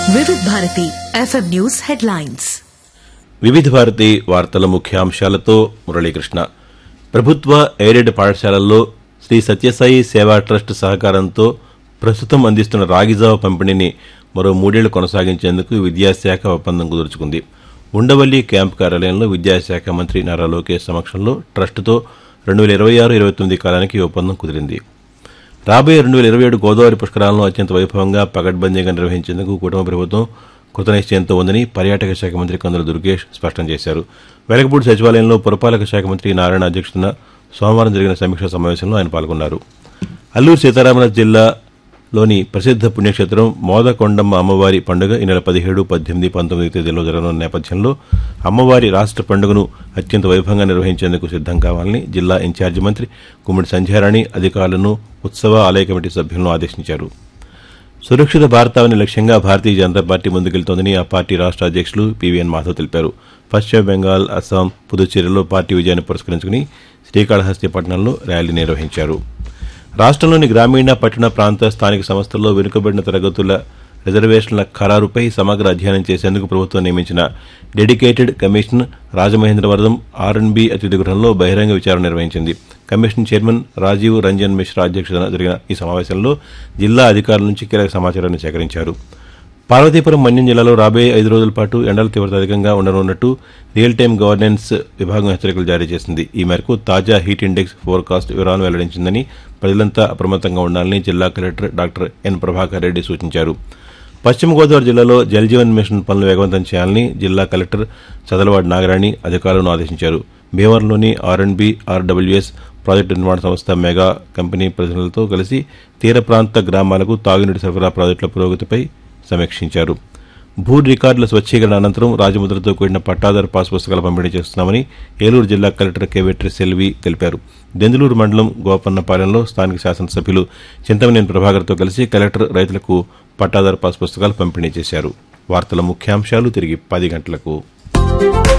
వివిధ Bharati FM news headlines వివిధ భారతి వార్తల ముఖ్యాంశాలతో మురళీకృష్ణ ప్రభుత్వ ఎయిడెడ్ పాఠశాలల్లో శ్రీ సత్యసాయి సేవా ట్రస్ట్ సహకారంతో ప్రస్తుతం అందిస్తున్న రాగిజావ పంపిణీని మరో మూడేళ్లు కొనసాగించేందుకు విద్యాశాఖ ఒప్పందం కుదుర్చుకుంది ఉండవల్లి క్యాంపు కార్యాలయంలో విద్యాశాఖ మంత్రి నారా లోకేష్ సమక్షంలో ట్రస్టుతో రెండు వేల ఇరవై ఆరు ఇరవై తొమ్మిది కాలానికి ఈ ఒప్పందం కుదిరింది రాబోయే రెండు వేల ఇరవై ఏడు గోదావరి పుష్కరాలను అత్యంత వైభవంగా పకడ్బందీగా నిర్వహించేందుకు కుటుంబ ప్రభుత్వం కృత నిశ్చయంతో ఉందని పర్యాటక శాఖ మంత్రి కందుల దుర్గేష్ స్పష్టం చేశారు వెలగపూడి సచివాలయంలో పురపాలక శాఖ మంత్రి నారాయణ అధ్యక్షతన సోమవారం జరిగిన సమీక్షా సమావేశంలో ఆయన పాల్గొన్నారు అల్లూరు సీతారామరాజు జిల్లాలోని ప్రసిద్ధ పుణ్యక్షేత్రం మోదకొండమ్మ అమ్మవారి పండుగ ఈ నెల పదిహేడు పద్దెనిమిది పంతొమ్మిది తేదీల్లో జరగనున్న నేపథ్యంలో అమ్మవారి రాష్ట్ర పండుగను అత్యంత వైభవంగా నిర్వహించేందుకు సిద్దం కావాలని జిల్లా ఇన్ఛార్జి మంత్రి గుమ్మడి సంధ్యారాణి అధికారులను ఉత్సవ ఆలయ కమిటీ సభ్యులను ఆదేశించారు సురక్షిత భారతావని లక్ష్యంగా భారతీయ జనతా పార్టీ ముందుకెళ్తోందని ఆ పార్టీ రాష్ట్ర అధ్యక్షులు పీవీఎన్ మాధవ్ తెలిపారు పశ్చిమ బెంగాల్ అస్సాం పుదుచ్చేరిలో పార్టీ విజయాన్ని పురస్కరించుకుని శ్రీకాళహస్తి పట్టణంలో ర్యాలీ నిర్వహించారు రాష్ట్రంలోని గ్రామీణ పట్టణ ప్రాంత స్థానిక సంస్థల్లో వెనుకబడిన తరగతుల రిజర్వేషన్ల ఖరారుపై సమగ్ర అధ్యయనం చేసేందుకు ప్రభుత్వం నియమించిన డెడికేటెడ్ కమిషన్ రాజమహేంద్రవరం ఆర్ఎన్బి అతిథి గృహంలో బహిరంగ విచారణ నిర్వహించింది కమిషన్ చైర్మన్ రాజీవ్ రంజన్ మిశ్రా అధ్యక్షతన జరిగిన ఈ సమావేశంలో జిల్లా అధికారుల నుంచి కీలక సమాచారాన్ని సేకరించారు పార్వతీపురం మన్యం జిల్లాలో రాబోయే ఐదు రోజుల పాటు ఎండల తీవ్రత అధికంగా ఉండనున్నట్టు రియల్ టైం గవర్నెన్స్ విభాగం హెచ్చరికలు జారీ చేసింది ఈ మేరకు తాజా హీట్ ఇండెక్స్ ఫోర్కాస్ట్ వివరాలను వెల్లడించిందని ప్రజలంతా అప్రమత్తంగా ఉండాలని జిల్లా collector doctor N Prabhakar Reddy సూచించారు పశ్చిమ గోదావరి జిల్లాలో జలజీవన్ మిషన్ పనులు వేగవంతం చేయాలని జిల్లా కలెక్టర్ చదలవాడి నాగరాణి అధికారులను ఆదేశించారు భీమవరంలోని ఆర్ఎండ్బి ఆర్డబ్ల్యూఎస్ ప్రాజెక్టు నిర్మాణ సంస్థ మెగా కంపెనీ ప్రతినిధులతో కలిసి తీర ప్రాంత గ్రామాలకు తాగునీటి సరఫరా ప్రాజెక్టుల పురోగతిపై సమీక్షించారు భూ రికార్డుల స్వచ్చీకరణ అనంతరం రాజముద్రతో కూడిన పట్టాదారు పాస్ పుస్తకాలు పంపిణీ చేస్తున్నామని ఏలూరు జిల్లా కలెక్టర్ కెవెట్రి సెల్వి తెలిపారు దెందులూరు మండలం గోపన్నపాలెంలో స్థానిక శాసనసభ్యులు చింతమనేని ప్రభాకర్తో కలిసి కలెక్టర్ రైతులకు పట్టాదారు పాస్ పుస్తకాలు పంపిణీ చేశారు వార్తల ముఖ్యాంశాలు తిరిగి పది గంటలకు